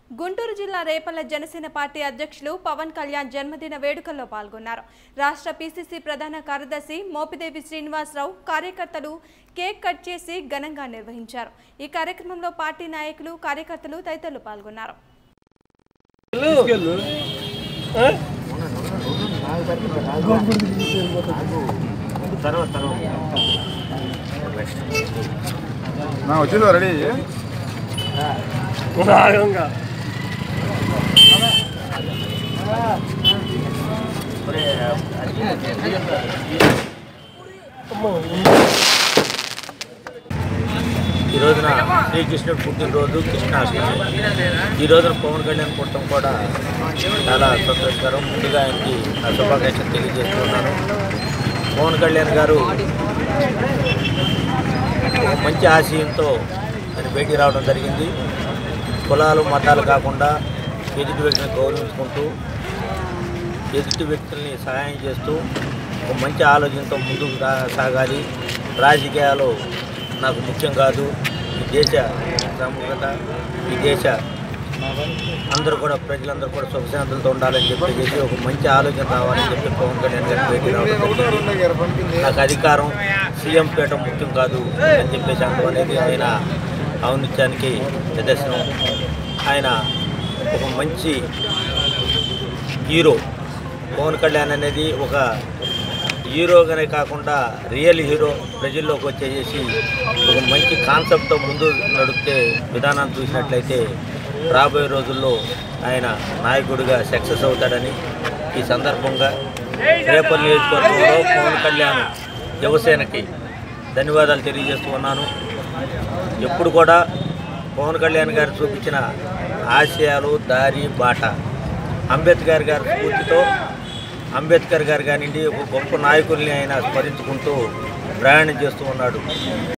గుంటూరు జిల్లా రేపల్ల జనసేన పార్టీ అధ్యక్షులు పవన్ కళ్యాణ్ జన్మదిన వేడుకల్లో పాల్గొన్నారు రాష్ట్ర పీసీసీ ప్రధాన కార్యదర్శి మోపిదేవి శ్రీనివాసరావు కార్యకర్తలు కేక్ కట్ చేసి ఘనంగా నిర్వహించారు ఈ కార్యక్రమంలో పార్టీ నాయకులు కార్యకర్తలు తదితరులు పాల్గొన్నారు నా వచ్చేదా రెడీ రాగంగా ఈ రోజున శ్రీకృష్ణుడు పుట్టినరోజు కృష్ణాష్టమి ఈ రోజున పవన్ కళ్యాణ్ పుట్టడం కూడా చాలా సంతోషకరం ముందుగా ఆయనకి ఆ శుభాకాంక్షలు తెలియజేస్తున్నాను పవన్ కళ్యాణ్ గారు ఒక మంచి ఆశయంతో ఆయన భేటీ రావడం జరిగింది కులాలు మతాలు కాకుండా ఎదుటి వ్యక్తిని గౌరవించుకుంటూ ఎదుటి వ్యక్తుల్ని సహాయం చేస్తూ ఒక మంచి ఆలోచనతో ముందుకు రా- సాగాలి రాజకీయాలు నాకు ముఖ్యం కాదు ఈ దేశ ప్రముఖత ఈ దేశ అందరూ కూడా ప్రజలందరూ కూడా సుఖశాంతులతో ఉండాలని చెప్పేసి ఒక మంచి ఆలోచన రావాలని చెప్పి పవన్ కళ్యాణ్ గారి భేటీ రావడం జరిగింది నాకు అధికారం సీఎం పీఠం ముఖ్యం కాదు అని చెప్పేసి అనడం అనేది ఆయన ఔన్నత్యానికి నిదర్శనం ఆయన ఒక మంచి హీరో పవన్ కళ్యాణ్ అనేది ఒక హీరోగానే కాకుండా రియల్ హీరో ప్రజల్లోకి వచ్చేసి ఒక మంచి కాన్సెప్ట్తో ముందు నడిపే విధానాన్ని చూసినట్లయితే రాబోయే రోజుల్లో ఆయన నాయకుడిగా సక్సెస్ అవుతాడని ఈ సందర్భంగా రేపల్ నియోజకవర్గంలో పవన్ కళ్యాణ్ యువసేనకి ధన్యవాదాలు తెలియజేస్తూ ఉన్నాను ఎప్పుడు కూడా పవన్ కళ్యాణ్ గారు చూపించిన ఆశయాలు దారి బాట అంబేద్కర్ గారి స్ఫూర్తితో అంబేద్కర్ గారు కానివ్వండి ఒక గొప్ప నాయకుల్ని ఆయన స్మరించుకుంటూ ప్రయాణం చేస్తూ ఉన్నాడు